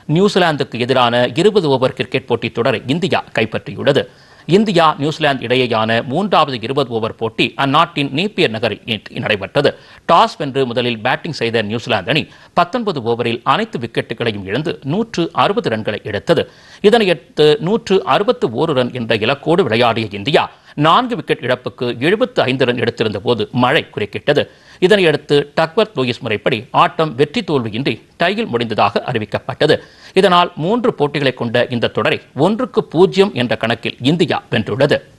நியூசிலாந்துக்கு எதிரான இருபது ஓவர் கிரிக்கெட் போட்டித் தொடரை இந்தியா கைப்பற்றியுள்ளது இந்தியா நியூசிலாந்து இடையேயான மூன்றாவது இருபது ஓவர் போட்டி அந்நாட்டின் நேப்பியர் நகரில் நேற்று நடைபெற்றது டாஸ் வென்று முதலில் பேட்டிங் செய்த நியூசிலாந்து அணி பத்தொன்பது ஓவரில் அனைத்து விக்கெட்டுகளையும் இழந்து நூற்று அறுபது ரன்களை எடுத்தது இதனையடுத்து நூற்று அறுபத்து ஒரு ரன் என்ற இலக்கோடு விளையாடிய இந்தியா நான்கு விக்கெட் இழப்புக்கு எழுபத்து ஐந்து ரன் எடுத்திருந்த போது மழை குறுக்கிட்டது இதனையடுத்து டக்வர்த் லூயிஸ் முறைப்படி ஆட்டம் வெற்றி தோல்வியின்றி டையில் முடிந்ததாக அறிவிக்கப்பட்டது இதனால் மூன்று போட்டிகளை கொண்ட இந்த தொடரை ஒன்றுக்கு பூஜ்ஜியம் என்ற கணக்கில் இந்தியா வென்றுள்ளது